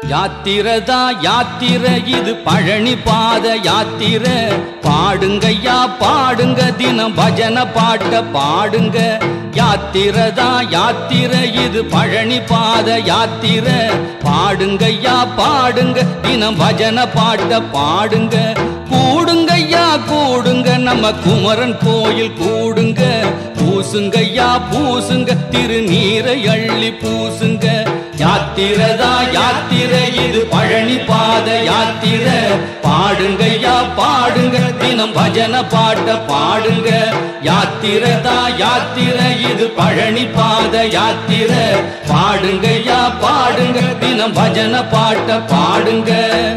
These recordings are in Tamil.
யாத்திரதா யாத்திர இது பழனி பாத யாத்திர பாடுங்கய்யா பாடுங்க தினம் பஜன பாட்ட பாடுங்க யாத்திரதா யாத்திர இது பழனி பாத யாத்திர பாடுங்கய்யா பாடுங்க தினம் பஜன பாட்ட பாடுங்க கூடுங்கய்யா கூடுங்க நம்ம குமரன் கோயில் கூடுங்க பூசுங்கய்யா பூசுங்க திருநீரை அள்ளி பூசுங்க யாத்திரதா யாத்திர இது பழனி பாத யாத்திர பாடுங்கய்யா பாடுங்க தினம் பஜன பாட்ட பாடுங்க யாத்திரதா யாத்திர இது பழனி பாத யாத்திர பாடுங்கய்யா பாடுங்க தினம் பஜன பாட்ட பாடுங்க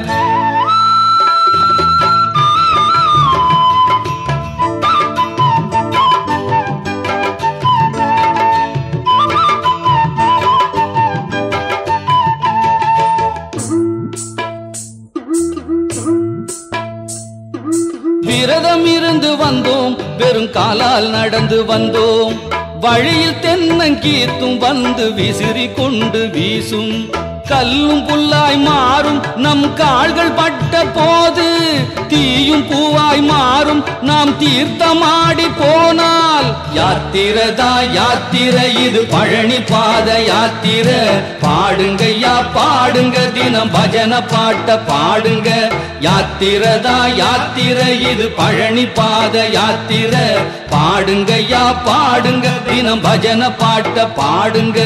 விரதம் இருந்து வந்தோம் வெறும் காலால் நடந்து வந்தோம் வழியில் தென்னங்கீத்தும் வந்து விசிறி கொண்டு வீசும் கல்லும் புல்லாய் மாறும் நம் கால்கள் பட்ட போது தீயும் பூவாய் மாறும் நாம் தீர்த்தமாடி போனால் யாத்திரதா யாத்திர இது பழனி பாத யாத்திர பாடுங்கய்யா பாடுங்க தினம் பஜன பாட்ட பாடுங்க யாத்திரதா யாத்திர இது பழனி பாத யாத்திர பாடுங்கய்யா பாடுங்க தினம் பஜன பாட்ட பாடுங்க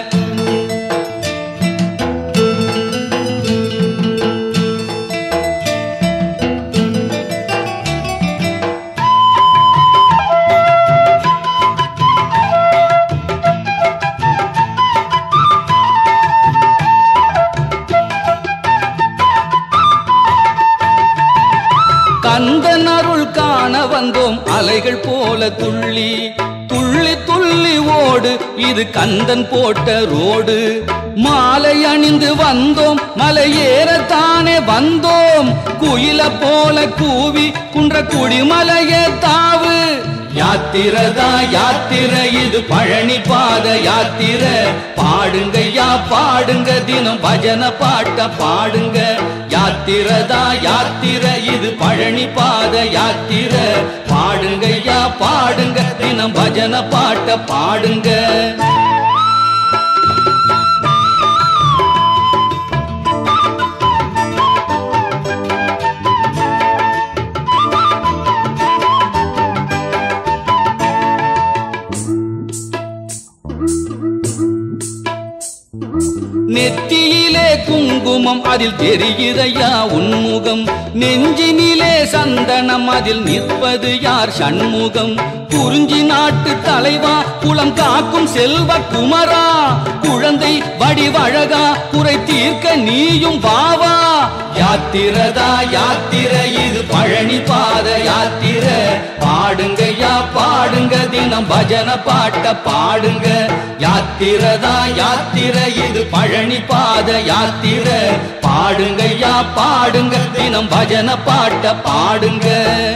கந்தன் அருள் காண வந்தோம் அலைகள் போல துள்ளி துள்ளி துள்ளி ஓடு இது கந்தன் போட்ட ரோடு மாலை அணிந்து வந்தோம் மலை ஏறத்தானே வந்தோம் குயில போல கூவி குன்ற குடிமலையே தாவு யாத்திரதா யாத்திர இது பழனி பாத யாத்திர பாடுங்கய்யா பாடுங்க தினம் பஜன பாட்ட பாடுங்க யாத்திரதா யாத்திர இது பழனி பாத யாத்திர பாடுங்கய்யா பாடுங்க தினம் பஜன பாட்ட பாடுங்க நெத்தியிலே குங்குமம் அதில் தெரிகிறையா உன்முகம் நெஞ்சினிலே சந்தனம் அதில் நிற்பது யார் சண்முகம் குறிஞ்சி நாட்டு தலைவா குளம் காக்கும் செல்வ குமரா குழந்தை வடிவழகா குறை தீர்க்க நீயும் வாவா யாத்திரதா யாத்திர இது பழனி பாத யாத்திர பாடுங்கய்யா பாடுங்க தினம் பஜன பாட்ட பாடுங்க யாத்திரதா யாத்திர இது பழனி பாத யாத்திர பாடுங்கய்யா பாடுங்க தினம் பஜன பாட்ட பாடுங்க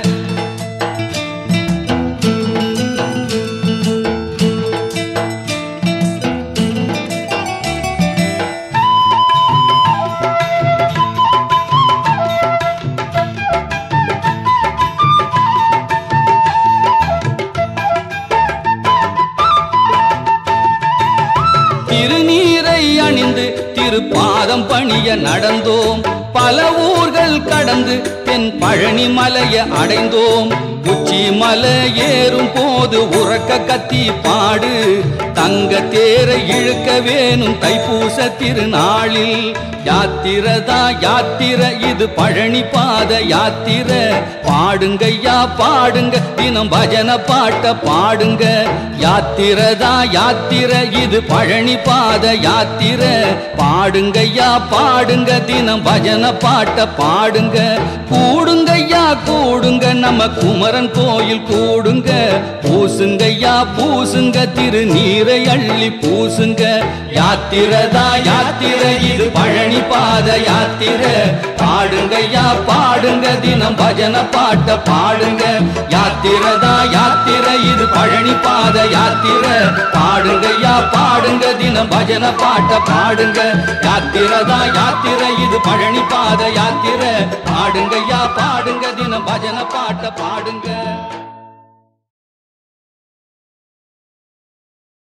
திருநீரை அணிந்து திருப்பாதம் பணிய நடந்தோம் பல ஊர்கள் கடந்து தென் பழனி மலைய அடைந்தோம் உச்சி மலை ஏறும் போது உறக்க கத்தி பாடு தங்க தேரை இழுக்க வேணும் தைப்பூச திருநாளில் யாத்திரதா யாத்திர இது பழனி பாத யாத்திர பாடுங்கய்யா பாடுங்க தினம் பஜன பாட்ட பாடுங்க யாத்திரதா யாத்திர இது பழனி பாத யாத்திர பாடுங்கய்யா பாடுங்க தினம் பஜன பாட்ட பாடுங்க கூடுங்கய்யா கூடுங்க நம்ம குமரன் கோயில் கூடுங்க பூசுங்கய்யா பூசுங்க திருநீரை அள்ளி பூசுங்க யாத்திரதா யாத்திர இது பழனி பாத யாத்திர பாடுங்கய்யா பாடுங்க தினம் பஜன பாட்ட பாடுங்க யாத்திரதா யாத்திர இது பழனி பாத யாத்திரை பாடுங்கய்யா பாடுங்க தினம் பஜன பாட்ட பாடுங்க யாத்திரை தான் யாத்திரை இது பழனி பாத யாத்திரை பாடுங்கய்யா பாடுங்க தினம் பஜன பாட்ட பாடுங்க